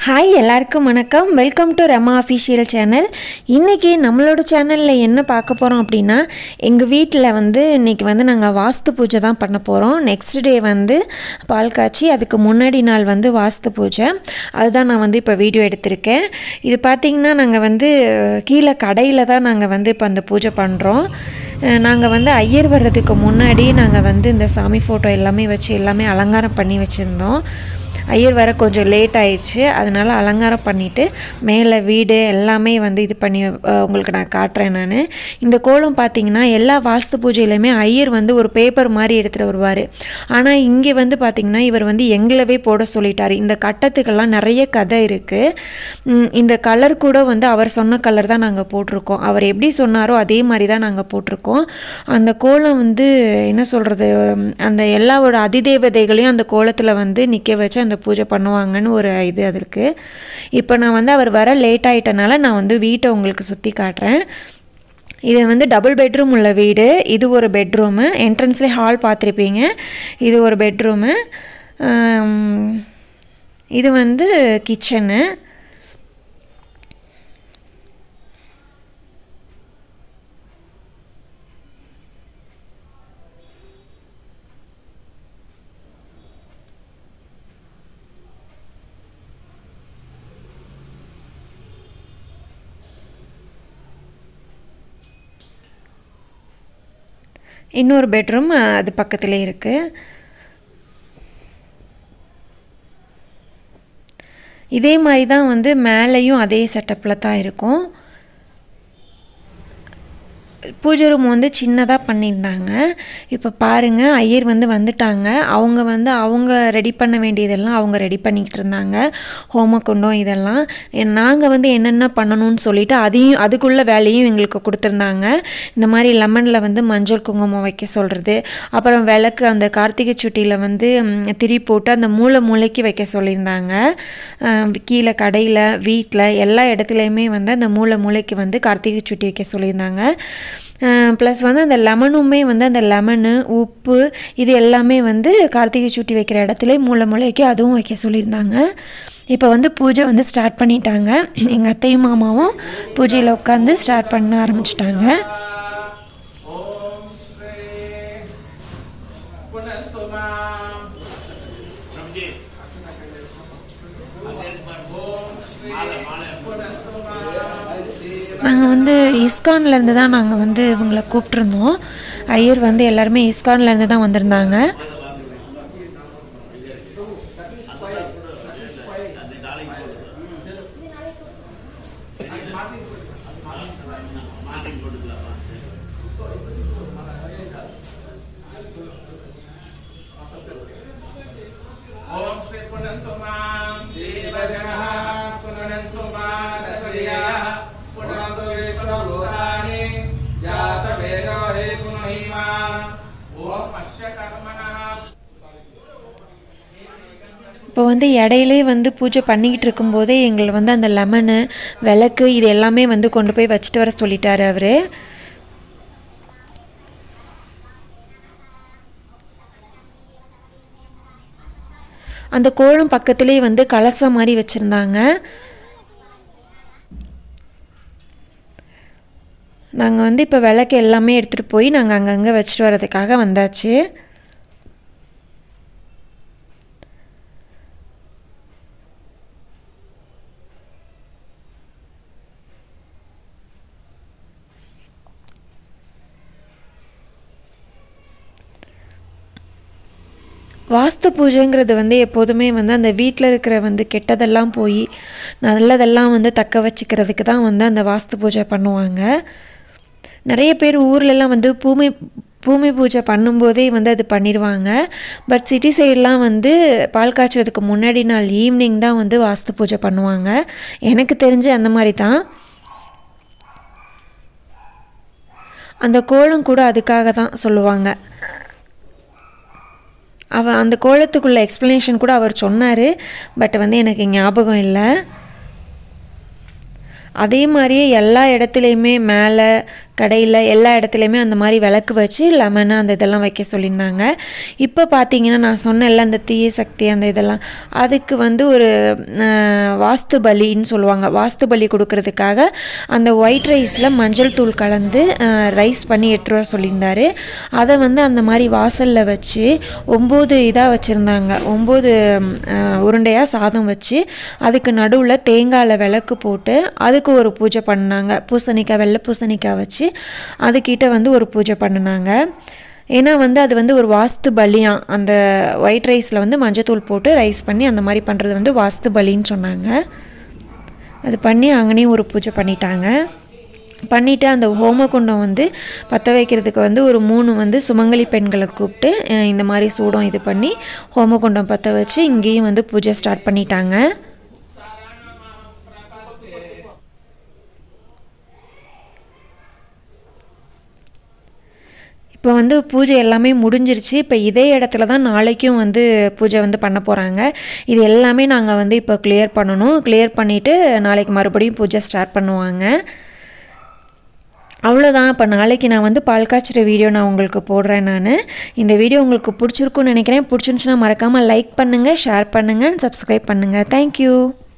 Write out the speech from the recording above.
hi எல்லாருக்கும் வணக்கம் welcome to Rama official channel இன்றைக்கி நம்மளோட சேனலில் என்ன பார்க்க போகிறோம் அப்படின்னா எங்கள் வீட்டில் வந்து இன்றைக்கி வந்து நாங்கள் வாஸ்து பூஜை தான் பண்ண போகிறோம் நெக்ஸ்ட் டே வந்து பால் காய்ச்சி அதுக்கு முன்னாடி நாள் வந்து வாஸ்து பூஜை அதுதான் நான் வந்து இப்போ வீடியோ எடுத்திருக்கேன் இது பார்த்திங்கன்னா நாங்கள் வந்து கீழே கடையில் தான் நாங்கள் வந்து இப்போ அந்த பூஜை பண்ணுறோம் நாங்கள் வந்து ஐயர் வர்றதுக்கு முன்னாடி நாங்கள் வந்து இந்த சாமி ஃபோட்டோ எல்லாமே வச்சு எல்லாமே அலங்காரம் பண்ணி வச்சுருந்தோம் ஐயர் வர கொஞ்சம் லேட் ஆயிடுச்சு அதனால் அலங்காரம் பண்ணிவிட்டு மேலே வீடு எல்லாமே வந்து இது பண்ணி அஹ், உங்களுக்கு நான் காட்டுறேன் நான் இந்த கோலம் பார்த்தீங்கன்னா எல்லா வாஸ்து பூஜையிலையுமே ஐயர் வந்து ஒரு பேப்பர் மாதிரி எடுத்துகிட்டு வருவார் ஆனால் இங்கே வந்து பார்த்திங்கன்னா இவர் வந்து எங்களவே போட சொல்லிட்டார் இந்த கட்டத்துக்கெல்லாம் நிறைய கதை இருக்குது இந்த கலர் கூட வந்து அவர் சொன்ன கலர் தான் நாங்கள் போட்டிருக்கோம் அவர் எப்படி சொன்னாரோ அதே மாதிரி தான் நாங்கள் போட்டிருக்கோம் அந்த கோலம் வந்து என்ன சொல்கிறது அந்த எல்லாவோட அதிதேவதைகளையும் அந்த கோலத்தில் வந்து நிற்க வச்சு அந்த பூஜை பண்ணுவாங்கன்னு ஒரு இது அது இருக்குது இப்போ நான் வந்து அவர் வர லேட் ஆகிட்டனால நான் வந்து வீட்டை உங்களுக்கு சுற்றி காட்டுறேன் இது வந்து டபுள் பெட்ரூம் உள்ள வீடு இது ஒரு பெட்ரூமு என்ட்ரன்ஸ்லேயே ஹால் பார்த்துருப்பீங்க இது ஒரு பெட்ரூமு இது வந்து கிச்சனு இன்னொரு பெட்ரூம் அது பக்கத்திலே இருக்குது இதே மாதிரி தான் வந்து மேலேயும் அதே செட்டப்பில் தான் இருக்கும் பூஜை ரூம் வந்து சின்னதாக பண்ணியிருந்தாங்க இப்போ பாருங்கள் ஐயர் வந்து வந்துட்டாங்க அவங்க வந்து அவங்க ரெடி பண்ண வேண்டியதெல்லாம் அவங்க ரெடி பண்ணிக்கிட்டு இருந்தாங்க ஹோமக்குண்டம் இதெல்லாம் நாங்கள் வந்து என்னென்ன பண்ணணும்னு சொல்லிட்டு அதையும் அதுக்குள்ள வேலையும் எங்களுக்கு கொடுத்துருந்தாங்க இந்த மாதிரி லெமனில் வந்து மஞ்சள் குங்குமம் வைக்க சொல்கிறது அப்புறம் விளக்கு அந்த கார்த்திகை சுட்டியில் வந்து ம், திரி போட்டு அந்த மூளை மூளைக்கு வைக்க சொல்லியிருந்தாங்க அஹ், கீழே கடையில் வீட்டில் எல்லா இடத்துலையுமே வந்து அந்த மூளை மூளைக்கு வந்து கார்த்திகை சுட்டி வைக்க சொல்லியிருந்தாங்க ப்ளஸ் வந்து அந்த லெமனுமே வந்து அந்த லெமனு உப்பு இது எல்லாமே வந்து கார்த்திகை சுட்டி வைக்கிற இடத்துல மூளை மூளைக்கு அதுவும் வைக்க சொல்லியிருந்தாங்க இப்போ வந்து பூஜை வந்து ஸ்டார்ட் பண்ணிட்டாங்க எங்கள் அத்தையும் மாமாவும் பூஜையில் உட்காந்து ஸ்டார்ட் பண்ண ஆரம்பிச்சிட்டாங்க நாங்கள் வந்து இஸ்கான்லேருந்து தான் நாங்கள் வந்து இவங்களை கூப்பிட்ருந்தோம் ஐயர் வந்து எல்லாருமே இஸ்கான்லேருந்து தான் வந்திருந்தாங்க ఓం శ్రీ పునంతు మాం దేవజనః పునంతు మాసర్యాః పునంతు విశ్వభూతాని జాతవేదో హే పునః ఓం అస్య కర్మణః இப்போ வந்து இடையிலே வந்து பூஜை பண்ணிக்கிட்டு இருக்கும்போதே எங்களை வந்து அந்த லெமனு விளக்கு இது எல்லாமே வந்து கொண்டு போய் வச்சுட்டு வர சொல்லிட்டாரு அவர் அந்த கோலம் பக்கத்துலேயே வந்து கலசம் மாதிரி வச்சுருந்தாங்க நாங்கள் வந்து இப்போ விளக்கு எல்லாமே எடுத்துகிட்டு போய் நாங்கள் அங்கங்கே வச்சுட்டு வர்றதுக்காக வந்தாச்சு வாஸ்து பூஜைங்கிறது வந்து எப்போதுமே வந்து அந்த வீட்டில் இருக்கிற வந்து கெட்டதெல்லாம் போய் நல்லதெல்லாம் வந்து தக்க வச்சுக்கிறதுக்கு தான் வந்து அந்த வாஸ்து பூஜை பண்ணுவாங்க நிறைய பேர் ஊர்லெலாம் வந்து பூமி பூமி பூஜை பண்ணும்போதே வந்து அது பண்ணிடுவாங்க பட் சிட்டி சைட்லாம் வந்து பால் காய்ச்சறதுக்கு முன்னாடி நாள் ஈவினிங் தான் வந்து வாஸ்து பூஜை பண்ணுவாங்க எனக்கு தெரிஞ்சு அந்த மாதிரி தான் அந்த கோலம் கூட அதுக்காக தான் சொல்லுவாங்க அவ அந்த கோலத்துக்குள்ள எக்ஸ்ப்ளனேஷன் கூட அவர் சொன்னார் பட் வந்து எனக்கு ஞாபகம் இல்லை அதே மாதிரியே எல்லா இடத்துலையுமே மேலே கடையில் எல்லா இடத்துலையுமே அந்த மாதிரி விளக்கு வச்சு லெமனு அந்த இதெல்லாம் வைக்க சொல்லியிருந்தாங்க இப்போ பார்த்தீங்கன்னா நான் சொன்னேன்ல அந்த தீய சக்தி அந்த இதெல்லாம் அதுக்கு வந்து ஒரு அஹ், வாஸ்து பலின்னு சொல்லுவாங்க வாஸ்து பலி கொடுக்கறதுக்காக அந்த ஒயிட் ரைஸில் மஞ்சள் தூள் கலந்து ரைஸ் பண்ணி எடுத்துகிட்டு வர சொல்லியிருந்தாரு அதை வந்து அந்த மாதிரி வாசலில் வச்சு ஒம்பது இதாக வச்சுருந்தாங்க ஒம்பது உருண்டையாக சாதம் வச்சு அதுக்கு நடுவில் தேங்காயில் விளக்கு போட்டு அதுக்கு ஒரு பூஜை பண்ணாங்க பூசணிக்காய் வெள்ளை பூசணிக்காய் வச்சு அதுக்கிட்ட வந்து ஒரு பூஜை பண்ணினாங்க ஏன்னா வந்து அது வந்து ஒரு வாஸ்து பலியாம் அந்த ஒயிட் ரைஸில் வந்து மஞ்சத்தூள் போட்டு ரைஸ் பண்ணி அந்த மாதிரி பண்ணுறது வந்து வாஸ்து பலின்னு சொன்னாங்க அது பண்ணி அங்கேயும் ஒரு பூஜை பண்ணிட்டாங்க பண்ணிவிட்டு அந்த ஹோமகுண்டம் வந்து பற்ற வைக்கிறதுக்கு வந்து ஒரு மூணு வந்து சுமங்கலி பெண்களை கூப்பிட்டு அஹ், இந்த மாதிரி சூடம் இது பண்ணி ஹோமகுண்டம் பற்ற வச்சு இங்கேயும் வந்து பூஜை ஸ்டார்ட் பண்ணிட்டாங்க இப்போ வந்து பூஜை எல்லாமே முடிஞ்சிருச்சு இப்போ இதே இடத்துல தான் நாளைக்கும் வந்து பூஜை வந்து பண்ண போகிறாங்க இது எல்லாமே நாங்கள் வந்து இப்போ கிளியர் பண்ணணும் கிளியர் பண்ணிவிட்டு நாளைக்கு மறுபடியும் பூஜை ஸ்டார்ட் பண்ணுவாங்க அவ்வளோதான் இப்போ நாளைக்கு நான் வந்து பால் காய்ச்சுற வீடியோ நான் உங்களுக்கு போடுறேன் நான் இந்த வீடியோ உங்களுக்கு பிடிச்சிருக்குன்னு நினைக்கிறேன் பிடிச்சிருந்துச்சுன்னா மறக்காமல் லைக் பண்ணுங்கள் ஷேர் பண்ணுங்கள் சப்ஸ்கிரைப் பண்ணுங்கள் தேங்க்யூ